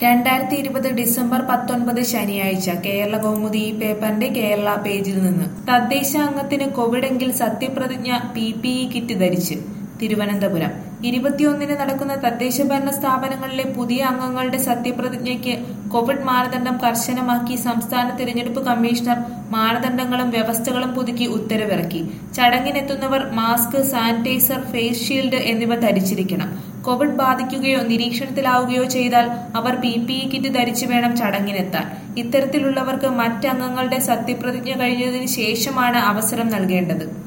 രണ്ടായിരത്തി ഇരുപത് ഡിസംബർ പത്തൊൻപത് ശനിയാഴ്ച കേരള കൗമുദി ഈ പേപ്പറിന്റെ കേരള പേജിൽ നിന്ന് തദ്ദേശ അംഗത്തിന് കോവിഡെങ്കിൽ സത്യപ്രതിജ്ഞ പി പി ഇ കിറ്റ് ധരിച്ച് തിരുവനന്തപുരം ഇരുപത്തിയൊന്നിന് നടക്കുന്ന തദ്ദേശ ഭരണ സ്ഥാപനങ്ങളിലെ പുതിയ അംഗങ്ങളുടെ സത്യപ്രതിജ്ഞയ്ക്ക് കോവിഡ് മാനദണ്ഡം കർശനമാക്കി സംസ്ഥാന തിരഞ്ഞെടുപ്പ് കമ്മീഷണർ മാനദണ്ഡങ്ങളും വ്യവസ്ഥകളും പുതുക്കി ഉത്തരവിറക്കി ചടങ്ങിനെത്തുന്നവർ മാസ്ക് സാനിറ്റൈസർ ഫേസ് ഷീൽഡ് എന്നിവ ധരിച്ചിരിക്കണം കോവിഡ് ബാധിക്കുകയോ നിരീക്ഷണത്തിലാവുകയോ ചെയ്താൽ അവർ പി പി ഇ കിറ്റ് ധരിച്ചു വേണം ചടങ്ങിനെത്താൻ ഇത്തരത്തിലുള്ളവർക്ക് മറ്റ് അംഗങ്ങളുടെ സത്യപ്രതിജ്ഞ കഴിഞ്ഞതിന് ശേഷമാണ് അവസരം നൽകേണ്ടത്